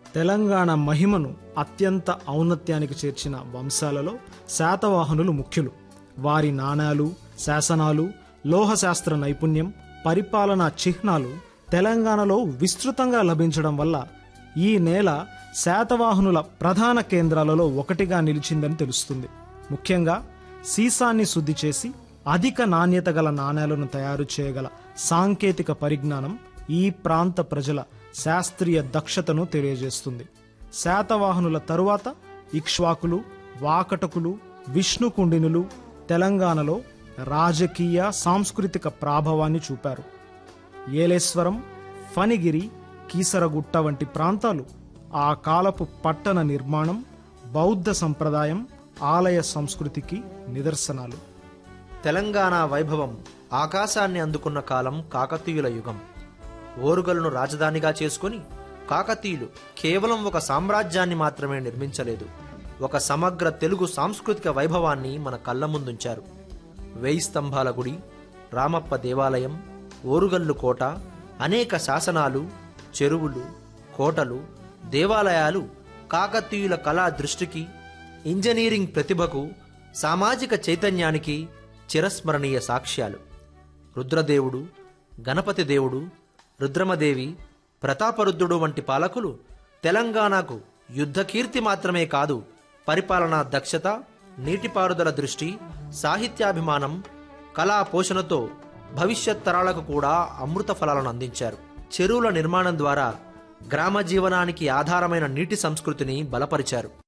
తెలంగాణ మహిమను అత్యంత ఔన్నత్యానికి చేర్చిన వంశాలలో శాతవాహనులు ముఖ్యులు వారి నాణాలు శాసనాలు లోహశాస్త్ర నైపుణ్యం పరిపాలనా చిహ్నాలు తెలంగాణలో విస్తృతంగా లభించడం వల్ల ఈ నేల శాతవాహనుల ప్రధాన కేంద్రాలలో ఒకటిగా నిలిచిందని తెలుస్తుంది ముఖ్యంగా సీసాన్ని శుద్ధి చేసి అధిక నాణ్యత గల నాణేలను తయారు చేయగల సాంకేతిక పరిజ్ఞానం ఈ ప్రాంత ప్రజల శాస్త్రీయ దక్షతను తెలియజేస్తుంది శాతవాహనుల తరువాత ఇక్ష్వాకులు వాకటకులు విష్ణుకుండినులు తెలంగాణలో రాజకీయ సాంస్కృతిక ప్రాభవాన్ని చూపారు ఏలేశ్వరం ఫణిగిరి కీసరగుట్ట వంటి ప్రాంతాలు ఆ కాలపు పట్టణ నిర్మాణం బౌద్ధ సంప్రదాయం ఆలయ సంస్కృతికి నిదర్శనాలు తెలంగాణ వైభవం ఆకాశాన్ని అందుకున్న కాలం కాకతీయుల యుగం ఓరుగల్ను రాజధానిగా చేసుకుని కాకతీయులు కేవలం ఒక సామ్రాజ్యాన్ని మాత్రమే నిర్మించలేదు ఒక సమగ్ర తెలుగు సాంస్కృతిక వైభవాన్ని మన కళ్ళ ముందుంచారు వేయి స్తంభాల గుడి రామప్ప దేవాలయం ఓరుగల్లు కోట అనేక శాసనాలు చెరువులు కోటలు దేవాలయాలు కాకతీయుల కళా దృష్టికి ఇంజనీరింగ్ ప్రతిభకు సామాజిక చైతన్యానికి చిరస్మరణీయ సాక్ష్యాలు రుద్రదేవుడు గణపతి దేవుడు రుద్రమదేవి ప్రతాపరుద్రుడు వంటి పాలకులు తెలంగాణకు యుద్ధకీర్తి మాత్రమే కాదు పరిపాలనా దక్షత నీటిపారుదల దృష్టి సాహిత్యాభిమానం కళా పోషణతో భవిష్యత్ తరాలకు కూడా అమృత ఫలాలను అందించారు చెరువుల నిర్మాణం ద్వారా గ్రామ జీవనానికి ఆధారమైన నీటి సంస్కృతిని బలపరిచారు